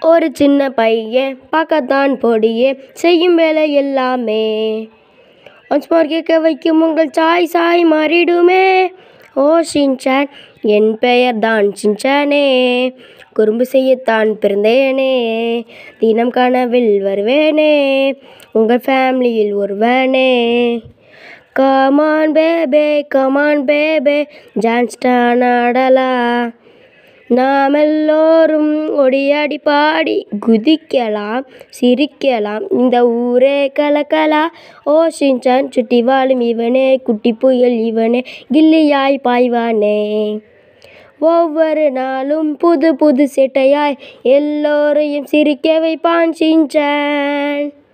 ஒரு சின்ன பையன் பார்க்கத்தான் பொடியே செய்யும் வேலை எல்லாமே ஒன்ஸ் மோர் கேட்க வைக்கும் உங்கள் சாய் சாய் மாறிடுமே ஓ ஷின்சான் என் பெயர் தான் சின்சானே குறும்பு செய்யத்தான் பிறந்தேனே தினம் கனவில் வருவேனே உங்கள் ஃபேமிலியில் ஒருவனே கமான் பேபே கமான் பேபே ஜான்ஸ்டான் ஆடலா நாம் எல்லோரும் ஒடியாடி பாடி குதிக்கலாம் சிரிக்கலாம் இந்த ஊரே கலக்கலா ஓ ஷின்சான் சுட்டி வாழும் இவனே குட்டி புயல் இவனே கில்லியாய் பாய்வானே ஒவ்வொரு நாளும் புது புது சேட்டையாய் எல்லோரையும் சிரிக்க வைப்பான் ஷின்சான்